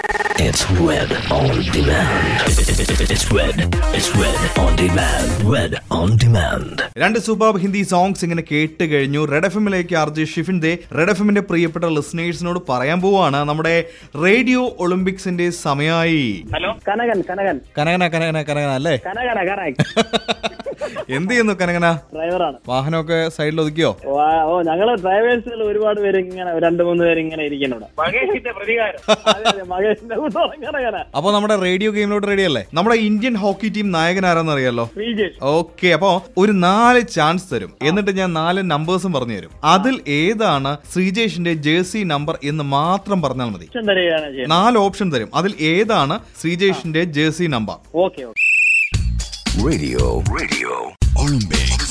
It's Red on Demand. It's Red. It's Red on Demand. Red on Demand. രണ്ട് super Hindi songs ഇങ്ങനെ കേട്ട് കഴിഞ്ഞു Red F എമ്മിലേക്ക് R J Shifin ദേ Red F എമ്മിന്റെ പ്രിയപ്പെട്ട ലിസണേഴ്സിനോട് പറയാൻ പോവാണ് നമ്മുടെ റേഡിയോ ഒളിമ്പിക്സിന്റെ സമയമായി ഹലോ കനകൻ കനകൻ കനകന കനകന കനകന അല്ലേ കനകന കനകൻ എന്ത് ചെയ്യുന്നു കനകന ഡ്രൈവറാണ് വാഹനമൊക്കെ സൈഡിൽ ഒതുക്കിയോ വാ- ഓ ഞങ്ങള് ഡ്രൈവേഴ്സുകൾ ഒരുപാട് പേര് ഇങ്ങനെ രണ്ട് മൂന്ന് പേര് ഇങ്ങനെ ഇരിക്കുന്നുണ്ട് മഹേഷിന്റെ പ്രതികാരം അതെ അതെ മഹേഷിന്റെ കൂട്ടം കനകന അപ്പൊ നമ്മുടെ റേഡിയോ ഗെയിമിലോട്ട് റെഡി അല്ലേ നമ്മുടെ ഇന്ത്യൻ ഹോക്കി ടീം നായകൻ ആരാന്ന് അറിയാലോ ശ്രീജേഷ് ഓക്കെ അപ്പോ ഒരു നാല് ചാൻസ് തരും എന്നിട്ട് ഞാൻ നാല് നമ്പേഴ്സും പറഞ്ഞു തരും അതിൽ ഏതാണ് ശ്രീജേഷിന്റെ ജേഴ്സി നമ്പർ എന്ന് മാത്രം പറഞ്ഞാൽ മതി ഓപ്ഷൻ തരികയാണ് ചെയ്യുന്നത് നാല് ഓപ്ഷൻ തരും അതിൽ ഏതാണ് ശ്രീജേഷിന്റെ jersey number okay okay Radio. Radio. Olympics.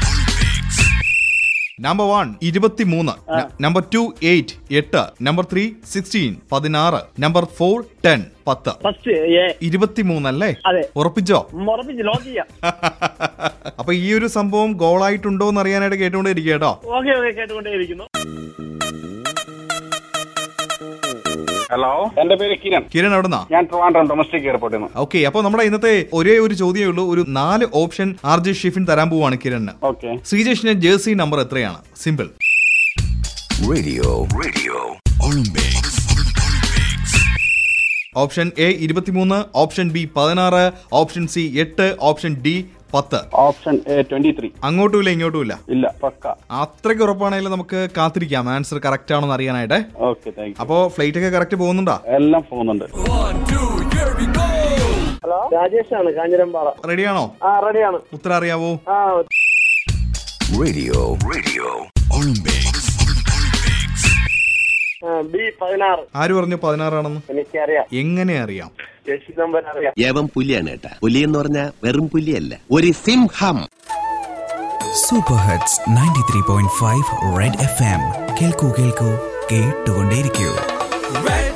Number one ഇരുപത്തിമൂന്ന് നമ്പർ ടു എയ്റ്റ് എട്ട് നമ്പർ ത്രീ സിക്സ്റ്റീൻ പതിനാറ് നമ്പർ ഫോർ ടെൻ പത്ത് ഫസ്റ്റ് ഏ ഇരുപത്തിമൂന്ന് അല്ലേ അതെ. ഉറപ്പിച്ചോ ഉറപ്പിച്ച് ലോക്ക് ചെയ്യാം അപ്പൊ ഈ ഒരു സംഭവം ഗോളായിട്ടുണ്ടോ എന്ന് അറിയാനായിട്ട് കേട്ടുകൊണ്ടേ ഇരിക്കുക കേട്ടോ ഓക്കെ ഓക്കെ കേട്ടുകൊണ്ടേയിരിക്കുന്നു ഹലോ എന്റെ പേര് കിരൺ കിരൺ എവിടുന്നാ ഞാൻ ട്രിവാൻഡ്രം ഡൊമസ്റ്റിക് എയർപോർട്ടിൽ നിന്ന് ഓക്കെ അപ്പൊ നമ്മുടെ ഇന്നത്തെ ഒരേ ഒരു ചോദ്യമേ ഉള്ളൂ ഒരു നാല് ഓപ്ഷൻ ആർ ജെ ഷിഫിൻ തരാൻ പോവാണ് കിരണിന് ഓക്കെ ശ്രീജേഷിന്റെ ജേഴ്സി നമ്പർ എത്രയാണ് simple Radio. Radio. Olympics. Option A ഇരുപത്തിമൂന്ന് ഓപ്ഷൻ ബി പതിനാറ് ഓപ്ഷൻ സി എട്ട് ഓപ്ഷൻ ഡി പത്ത് ഓപ്ഷൻ എ ട്വന്റി ത്രീ അങ്ങോട്ടും ഇല്ല ഇങ്ങോട്ടും ഇല്ല ഇല്ല പക്ക അത്രയ്ക്ക് ഉറപ്പാണെങ്കിൽ നമുക്ക് കാത്തിരിക്കാം ആൻസർ കറക്റ്റ് ആണോ എന്ന് അറിയാനായിട്ട് ഓക്കെ താങ്ക് യു അപ്പോ ഫ്ലൈറ്റ് ഒക്കെ കറക്റ്റ് പോകുന്നുണ്ടോ എല്ലാം പോകുന്നുണ്ട് ഹലോ രാജേഷ് ആണ് കാഞ്ഞിരമ്പാറ റെഡിയാണോ ആ റെഡിയാണ് ഉത്തരം അറിയാവോ ആ Radio. Radio. Olympics. ബി പതിനാറ് ആര് പറഞ്ഞു പതിനാറാണെന്ന് എനിക്കറിയാം എങ്ങനെ അറിയാം ജേഴ്സി നമ്പർ അറിയാം യവൻ പുലിയാണ് കേട്ടാ പുലി എന്ന് പറഞ്ഞാ വെറും പുലിയല്ല ഒരു സിംഹം super hits ninety three point five Red F M കേൾക്കൂ കേൾക്കൂ കേട്ടുകൊണ്ടേയിരിക്കൂ Red